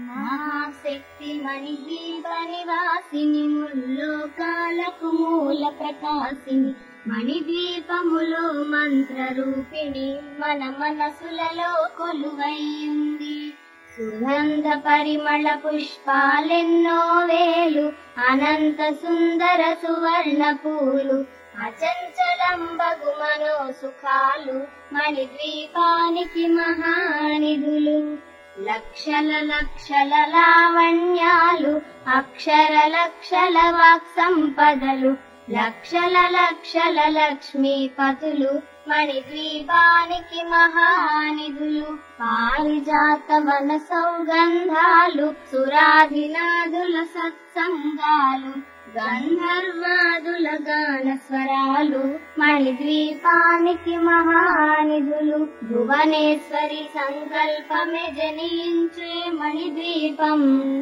మహాశక్తి మణిద్వీప నివాసిని ముల్లోకాలకు మూల ప్రకాశిని మణిద్వీపములో మంత్ర రూపిణి మన మనసులలో కొలువైంది సుగంధ పరిమళ పుష్పాలెన్నో వేలు అనంత సుందర సువర్ణ పూలు అచంచలంబగు మనో సుఖాలు మణిద్వీపానికి మహానిధులు లక్షల లక్షల లావణ్యాలు అక్షర లక్షల వాక్ సంపదలు లక్షల లక్షల లక్ష్మీపతులు మణిద్వీపానికి మహానిధులు పారిజాత వన సౌగంధాలు సురాధినాదుల సత్సంగాలు గంధర్వాదుల గాన స్వరాలు మణిద్వీపానికి మహానిధులు భువనేశ్వరి సంకల్పమే జనించే మణిద్వీపం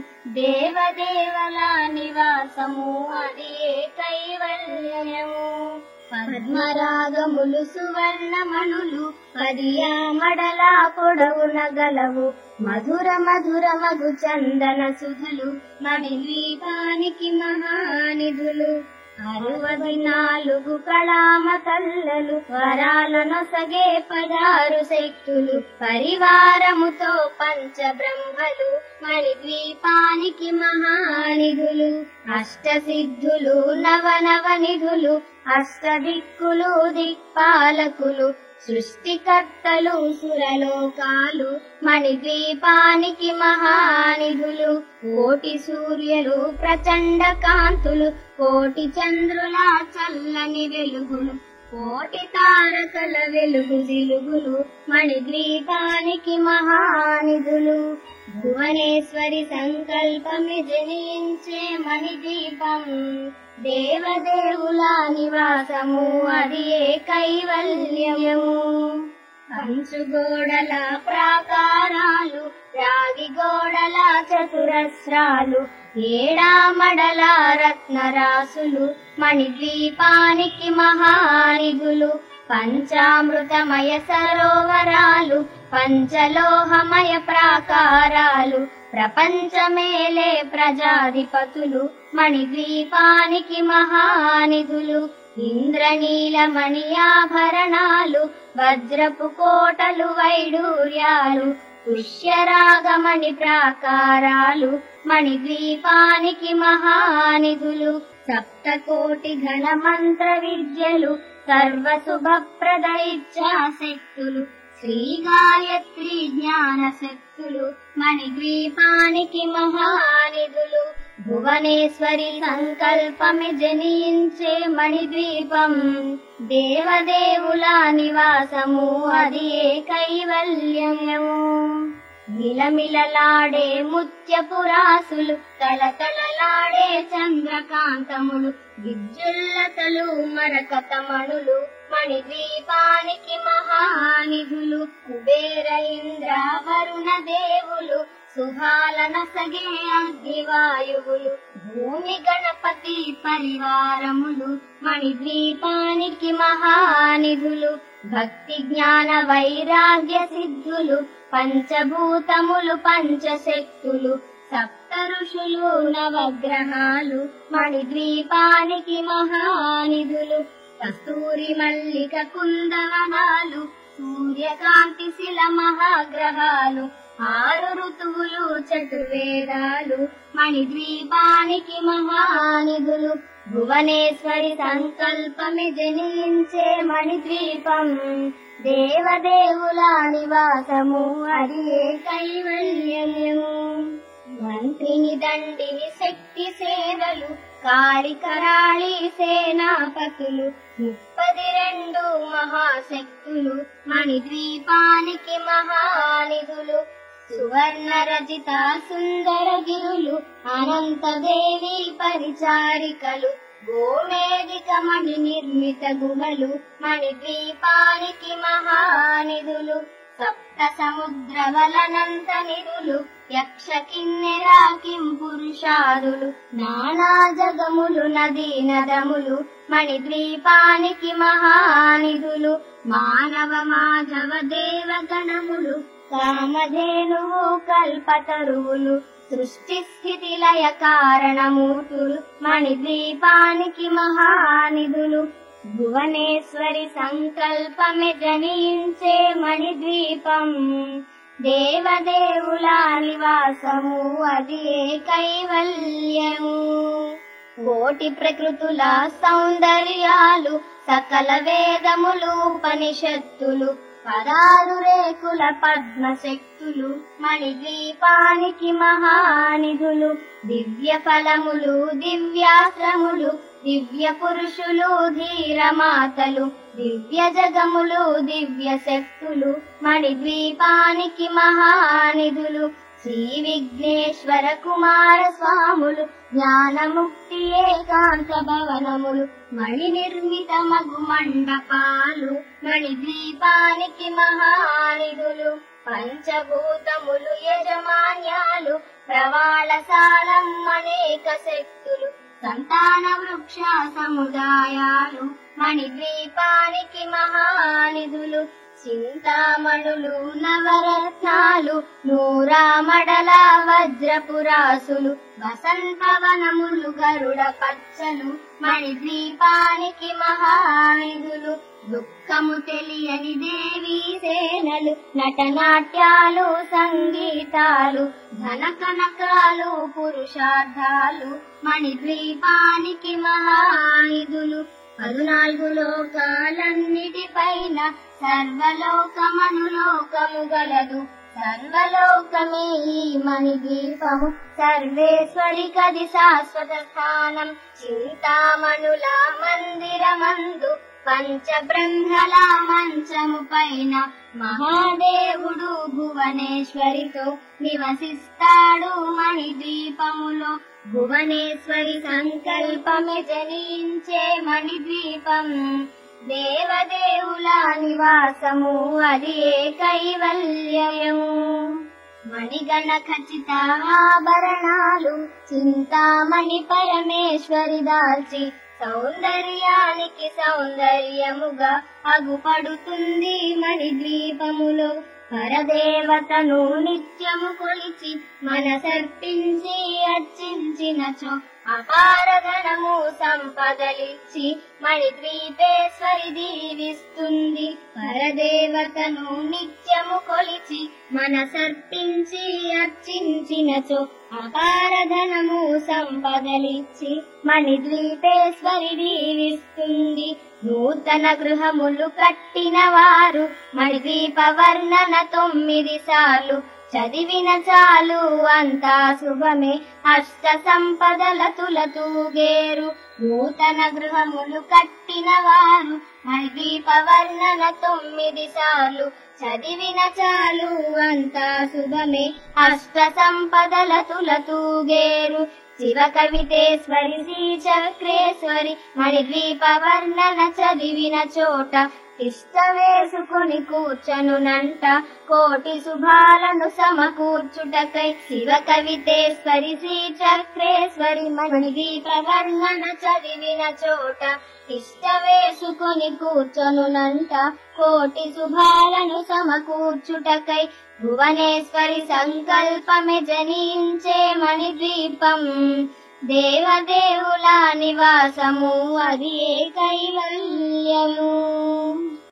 దేవదేవల నివాసము అది ఏ కైవల్యము పద్మరాగములు సువర్ణమణులు పదియామడల పొడవున గలవు మధుర మధుర మధు చందన సుధులు మణిద్వీపానికి మహానిధులు అరవది నాలుగు కళామ తల్లలు వరాలనొసగే పదారు శక్తులు పరివారముతో పంచ బ్రహ్మలు మణిద్వీపానికి మహానిధులు అష్ట సిద్ధులు నవనవ నిధులు అష్ట దిక్కులు దిక్పాలకులు సృష్టికర్తలు సురలోకాలు మణిద్వీపానికి మహానిధులు కోటి సూర్యులు ప్రచండ కాంతులు కోటి చంద్రుల చల్లని వెలుగులు కోటి తారకల వెలుగు జిలుగులు మణిద్వీపానికి మహానిధులు భువనేశ్వరి సంకల్పమి జనించే మణిద్వీపం దేవదేవుల నివాసము అది ఏ కైవల్యము కంచుగోడల ప్రాకారాలు రాగి గోడల చతురస్రాలు ఏడామడల రత్నరాసులు మణిద్వీపానికి మహానిధులు పంచామృతమయ సరోవరాలు పంచలోహమయ ప్రాకారాలు ప్రపంచమేలే ప్రజాధిపతులు మణిద్వీపానికి మహానిధులు ఇంద్రనీలమణి ఆభరణాలు వజ్రపు కోటలు వైడూర్యాలు పుష్యరాగమణి ప్రాకారాలు మణిద్వీపానికి మహానిధులు సప్తకోటి ఘన మంత్ర విద్యలు సర్వ శుభప్రద ఇచ్ఛాశక్తులు శ్రీ గాయత్రి జ్ఞాన శక్తులు మణిద్వీపానికి మహానిధులు భువనేశ్వరి సంకల్పమి జనించే మణిద్వీపం దేవదేవుల నివాసము అది ఏ కైవల్యము మిలమిలలాడే ముత్యపురాసులు తలతలలాడే చంద్రకాంతములు విద్యుల్లతలు మరకతమణులు మణిద్వీపానికి మహానిధులు కుబేర ఇంద్ర వరుణ దేవులు సుహాలన సగే అగ్నివాయువులు భూమి గణపతి పరివారములు మణిద్వీపానికి మహానిధులు భక్తి జ్ఞాన వైరాగ్య సిద్ధులు పంచభూతములు పంచశక్తులు సప్త ఋషులు నవగ్రహాలు మణిద్వీపానికి మహానిధులు కస్తూరి మల్లిక కుందవనాలు సూర్యకాంతి శిల మహాగ్రహాలు ఆరు ఋతువులు చతుర్వేదాలు మణిద్వీపానికి మహానిధులు భువనేశ్వరి సంకల్పమి జనించే మణిద్వీపం దేవదేవుల నివాసము అది ఏ కైవల్యము మంత్రిని దండిని శక్తి సేవలు కాళికరాళి సేనాపతులు ముప్పది రెండు మహాశక్తులు మణిద్వీపానికి మహానిధులు సువర్ణ రచిత సుందర గిరులు అనంత దేవి పరిచారికలు గోమేదిక మణి నిర్మిత గుహలు మణిద్వీపానికి మహానిధులు సప్త సముద్ర వలనంత నిధులు యక్ష కిన్నెరా కిం పురుషాదులు నానా జగములు నదీ నదములు మణిద్వీపానికి మహానిధులు మానవ మాధవ దేవ గణములు కామధేనువు కల్పతరువులు సృష్టి స్థితి లయ కారణమూర్తులు మణిద్వీపానికి మహానిధులు భువనేశ్వరి సంకల్పమే జనించే మణిద్వీపం దేవదేవుల నివాసము అది ఏ కైవల్యము కోటి ప్రకృతుల సౌందర్యాలు సకల వేదములు ఉపనిషత్తులు పదారు రేకుల పద్మశక్తులు మణిద్వీపానికి మహానిధులు దివ్య ఫలములు దివ్యాశ్రములు దివ్య పురుషులు ధీరమాతలు దివ్య జగములు దివ్య శక్తులు మణిద్వీపానికి మహానిధులు శ్రీ విఘ్నేశ్వర కుమార స్వాములు జ్ఞానముక్తి ఏకాంత భవనములు మణి నిర్మిత మగు మండపాలు మణిద్వీపానికి మహానిధులు పంచభూతములు యజమాన్యాలు ప్రవాళసాలం అనేక శక్తులు సంతాన వృక్ష సముదాయాలు మణిద్వీపానికి మహానిధులు చింతామణులు నవరత్నాలు నూరామడల వజ్రపురాసులు వసంతవనములు గరుడ పచ్చలు మణిద్వీపానికి మహానిధులు దుఃఖము తెలియని దేవీ సేనలు నటనాట్యాలు సంగీతాలు ధన కనకాలు పురుషార్థాలు మణిద్వీపానికి మహానిధులు పద్నాలుగు లోకాలన్నిటిపైన సర్వలోకమనులోకము గలదు సర్వలోకమే ఈ మణిద్వీపము సర్వేశ్వరి కది శాశ్వత స్థానం చింతామణుల మందిరమందు పంచబ్రహ్మల మంచము పైన మహాదేవుడు భువనేశ్వరితో నివసిస్తాడు మణిద్వీపములో భువనేశ్వరి సంకల్పమే జనించే మణిద్వీపం దేవదేవుల నివాసము అది ఏ కైవల్యము మణిగణ ఖచ్చిత ఆభరణాలు చింతామణి పరమేశ్వరి దాల్చి సౌందర్యానికి సౌందర్యముగా అగుపడుతుంది మణిద్వీపములో పరదేవతను నిత్యము కొలిచి మనసర్పించి అర్చించినచో అపారధనము సంపదలిచ్చి మణిద్వీపేశ్వరి దీవిస్తుంది పరదేవతను నిత్యము కొలిచి మనసర్పించి అర్చించినచో అపారధనము సంపదలిచ్చి మణిద్వీపేశ్వరి దీవిస్తుంది నూతన గృహములు కట్టిన వారు మణిద్వీప వర్ణన తొమ్మిది సార్లు చదివిన చాలు అంతా శుభమే అష్ట సంపదల తులతూగేరు నూతన గృహములు కట్టిన వారు మణిద్వీప వర్ణన తొమ్మిది సార్లు చదివిన చాలు అంతా శుభమే అష్ట సంపదల తులతూగేరు శివ కవితేశ్వరి శ్రీ చక్రేశ్వరి మణిద్వీప వర్ణన చదివిన చోట ఇష్ట వేసుకుని కూర్చనునంట కోటి శుభాలను సమకూర్చుటకై శివ కవితేశ్వరి శ్రీ చక్రేశ్వరి మణిదీప వర్ణన చదివిన చోట ఇష్ట వేసుకుని కూర్చనునంట కోటి శుభాలను సమకూర్చుటకై భువనేశ్వరి సంకల్పమే జనించే మణిద్వీపం దేవదేవుల నివాసము అది ఏ కైవల్యము